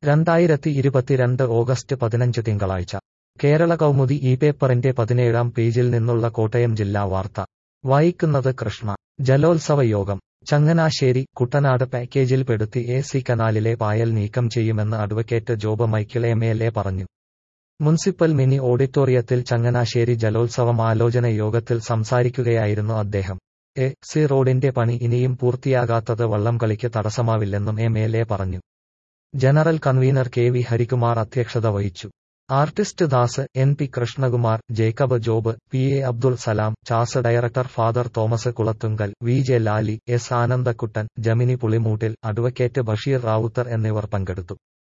രണ്ടായിരത്തി ഇരുപത്തിരണ്ട് ഓഗസ്റ്റ് പതിനഞ്ച് തിങ്കളാഴ്ച കേരള കൗമുദി ഈ പേപ്പറിന്റെ പതിനേഴാം പേജിൽ നിന്നുള്ള കോട്ടയം ജില്ലാ വാർത്ത വായിക്കുന്നത് കൃഷ്ണ ജലോത്സവ യോഗം ചങ്ങനാശ്ശേരി കുട്ടനാട് പാക്കേജിൽ പെടുത്തി എ സി കനാലിലെ പായൽ നീക്കം ചെയ്യുമെന്ന് advocate Job Michael M L A പറഞ്ഞു മുനിസിപ്പൽ മിനി ഓഡിറ്റോറിയത്തിൽ ചങ്ങനാശ്ശേരി ജലോത്സവം ആലോചന യോഗത്തിൽ സംസാരിക്കുകയായിരുന്നു അദ്ദേഹം എ സി റോഡിന്റെ പണി ഇനിയും പൂർത്തിയാകാത്തത് വള്ളംകളിക്ക് തടസ്സമാവില്ലെന്നും എം എൽ എ പറഞ്ഞു general convener K V Harikumar അധ്യക്ഷത വഹിച്ചു artist Das N P Krishnakumar Jacob Job P A Abdul Salam CHAS director father Thomas Kulathunkal V J Lali S Anandakuttan Jemini Pulimoottil advocate Basheer Ravuther എന്നിവർ പങ്കെടുത്തു